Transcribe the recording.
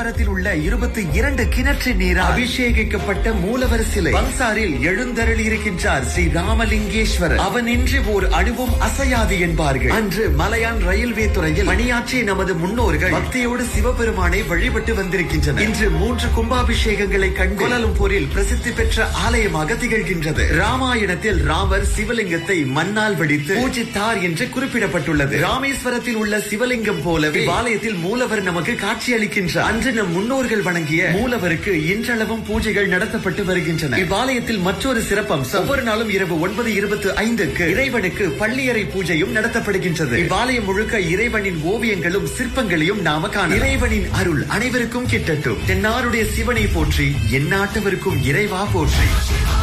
ராமேஸ்வரத்தில் உள்ள இருபத்தி இரண்டு கிணற்று நீரால் அபிஷேகிக்கப்பட்ட மூலவர் சிலை பன்சாரில் எழுந்தருளி இருக்கின்றார் ஸ்ரீ ராமலிங்கேஸ்வரர் அவனின்றி ஓர் அணுவும் அசையாது என்பார்கள் அன்று மலையான் ரயில்வே துறையில் பணியாற்றிய நமது முன்னோர்கள் பக்தியோடு சிவபெருமானை வழிபட்டு வந்திருக்கின்றனர் இன்று மூன்று கும்பாபிஷேகங்களை கண்டு கோலாலம்பூரில் பிரசித்தி பெற்ற ஆலயமாக திகழ்கின்றது ராமாயணத்தில் ராமர் சிவலிங்கத்தை மண்ணால் வெடித்து பூஜித்தார் என்று குறிப்பிடப்பட்டுள்ளது ராமேஸ்வரத்தில் உள்ள சிவலிங்கம் போலவே ஆலயத்தில் மூலவர் நமக்கு காட்சி அளிக்கின்றார் அன்று நம் முன்னோர்கள் வணங்கிய மூலவருக்கு இன்றளவும் பூஜைகள் நடத்தப்பட்டு வருகின்றன இவ்வாலயத்தில் மற்றொரு சிறப்பம்சம் ஒவ்வொரு நாளும் இரவு ஒன்பது இருபத்தி ஐந்துக்கு இறைவனுக்கு பள்ளியறை பூஜையும் நடத்தப்படுகின்றது இவ்வாலயம் முழுக்க இறைவனின் ஓவியங்களும் சிற்பங்களையும் நாம காண இறைவனின் அருள் அனைவருக்கும் கிட்டட்டும் தென்னாருடைய சிவனை போற்றி எந்நாட்டவருக்கும் இறைவா போற்றி